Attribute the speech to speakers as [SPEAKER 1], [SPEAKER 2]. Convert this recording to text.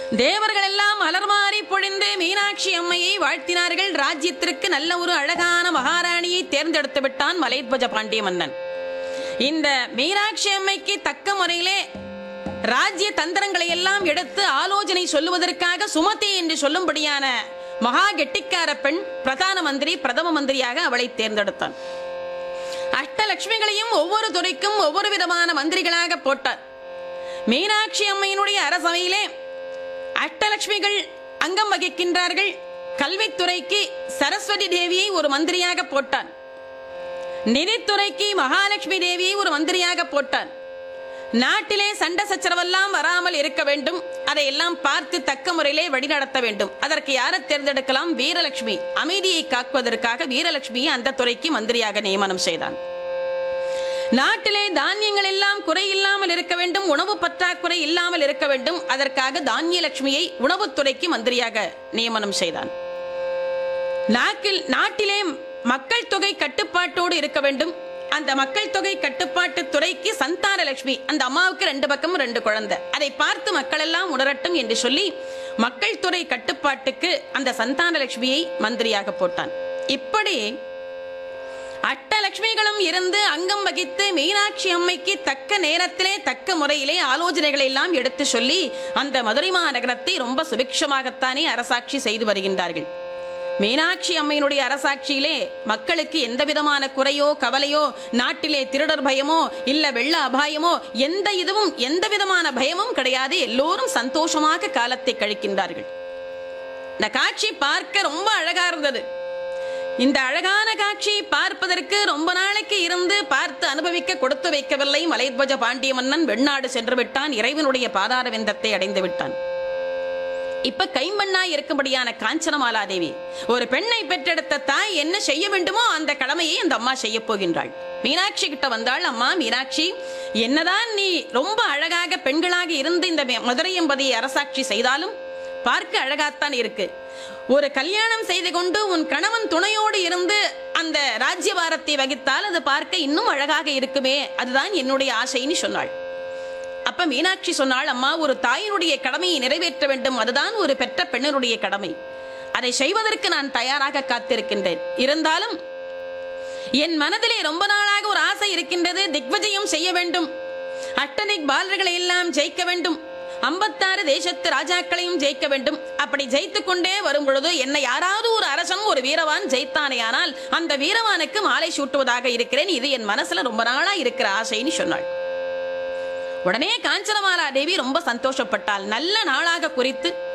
[SPEAKER 1] தேவர்கள் எல்லாம் மலர்மாறி பொழிந்து மீனாட்சி அம்மையை வாழ்த்தினார்கள் ராஜ்யத்திற்கு நல்ல ஒரு அழகான மகாராணியை தேர்ந்தெடுத்து விட்டான் மலைத்வஜ பாண்டிய மன்னன் இந்த மீனாட்சி அம்மைக்கு தக்க முறையிலே ராஜ்ய தந்திரங்களை எல்லாம் எடுத்து ஆலோசனை சொல்லுவதற்காக சுமதி என்று சொல்லும்படியான மகா கெட்டிக்கார பெண் பிரதான மந்திரி பிரதம மந்திரியாக அவளை தேர்ந்தெடுத்தான் அஷ்டலட்சுமிகளையும் ஒவ்வொரு துறைக்கும் ஒவ்வொரு விதமான மந்திரிகளாக போட்டார் மீனாட்சி அம்மையினுடைய அரசவையிலே அஷ்டலட்சுமிகள் அங்கம் வகிக்கின்றார்கள் கல்வித்துறைக்கு சரஸ்வதி தேவியை ஒரு மந்திரியாக போட்டான் நிதித்துறைக்கு மகாலட்சுமி தேவியை ஒரு மந்திரியாக போட்டான் நாட்டிலே சண்டை சச்சரவெல்லாம் வராமல் இருக்க வேண்டும் அதையெல்லாம் பார்த்து தக்க முறையிலே வழிநடத்த வேண்டும் அதற்கு யாரை தேர்ந்தெடுக்கலாம் வீரலட்சுமி அமைதியை காக்குவதற்காக வீரலட்சுமியை அந்த துறைக்கு மந்திரியாக நியமனம் செய்தான் நாட்டிலே தானியங்கள் எல்லாம் குறை இல்லாமல் இருக்க வேண்டும் உணவு பற்றாக்குறை இல்லாமல் இருக்க வேண்டும் அதற்காக தானிய லட்சுமியை உணவுத்துறைக்கு மந்திரியாக நியமனம் செய்தான் நாட்டில் நாட்டிலே மக்கள் தொகை கட்டுப்பாட்டோடு இருக்க வேண்டும் அந்த மக்கள் தொகை கட்டுப்பாட்டு துறைக்கு சந்தான லட்சுமி அந்த அம்மாவுக்கு ரெண்டு பக்கமும் ரெண்டு குழந்தை அதை பார்த்து மக்கள் எல்லாம் உணரட்டும் என்று சொல்லி மக்கள் துறை கட்டுப்பாட்டுக்கு அந்த சந்தான லட்சுமியை மந்திரியாக போட்டான் இப்படி அட்டலட்சுமிகளும் இருந்து அங்கம் வகித்து மீனாட்சி அம்மைக்கு தக்க நேரத்திலே தக்க முறையிலே ஆலோசனைகளை எல்லாம் எடுத்து சொல்லி அந்த மதுரை மாநகரத்தை ரொம்ப சுபிக்ஷமாகத்தானே அரசாட்சி செய்து வருகின்றார்கள் மீனாட்சி அம்மையினுடைய அரசாட்சியிலே மக்களுக்கு எந்த விதமான குறையோ கவலையோ நாட்டிலே திருடர் பயமோ இல்ல வெள்ள அபாயமோ எந்த இதுவும் எந்த விதமான பயமும் கிடையாது எல்லோரும் சந்தோஷமாக காலத்தை கழிக்கின்றார்கள் இந்த காட்சி பார்க்க ரொம்ப அழகா இருந்தது இந்த அழகான காட்சியை பார்ப்பதற்கு ரொம்ப நாளைக்கு இருந்து பார்த்து அனுபவிக்க கொடுத்து வைக்கவில்லை மலைத்வஜ பாண்டிய மன்னன் வெண்ணாடு சென்று விட்டான் இறைவனுடைய பாதார விந்தத்தை அடைந்து விட்டான் இப்ப கைம்பண்ணாய் இருக்கும்படியான காஞ்சனமாலாதேவி ஒரு பெண்ணை பெற்றெடுத்த தாய் என்ன செய்ய வேண்டுமோ அந்த கடமையை அந்த அம்மா செய்ய போகின்றாள் மீனாட்சி கிட்ட வந்தாள் அம்மா மீனாட்சி என்னதான் நீ ரொம்ப அழகாக பெண்களாக இருந்து இந்த மதுரை என்பதை அரசாட்சி செய்தாலும் பார்க்க அழகாத்தான் இருக்கு ஒரு கல்யாணம் செய்து கொண்டு உன் கணவன் துணையோடு இருந்து அந்த ராஜ்யபாரத்தை வகித்தால் அது பார்க்க இன்னும் அழகாக இருக்குமே அதுதான் என்னுடைய ஆசைன்னு சொன்னாள் அப்ப மீனாட்சி சொன்னாள் அம்மா ஒரு தாயினுடைய கடமையை நிறைவேற்ற வேண்டும் அதுதான் ஒரு பெற்ற பெண்ணினுடைய கடமை அதை செய்வதற்கு நான் தயாராக காத்திருக்கின்றேன் இருந்தாலும் என் மனதிலே ரொம்ப நாளாக ஒரு ஆசை இருக்கின்றது திக்விஜயம் செய்ய வேண்டும் அட்டனிக் பாலர்களை எல்லாம் ஜெயிக்க வேண்டும் ஐம்பத்தாறு தேசத்து ராஜாக்களையும் ஜெயிக்க வேண்டும் அப்படி ஜெயித்து கொண்டே வரும் பொழுது என்னை யாராவது ஒரு அரசன் ஒரு வீரவான் ஜெயித்தானேயானால் அந்த வீரவானுக்கு மாலை சூட்டுவதாக இருக்கிறேன் இது என் மனசுல ரொம்ப நாளா இருக்கிற ஆசைன்னு சொன்னாள் உடனே காஞ்சனமாலா தேவி ரொம்ப சந்தோஷப்பட்டாள் நல்ல நாளாக குறித்து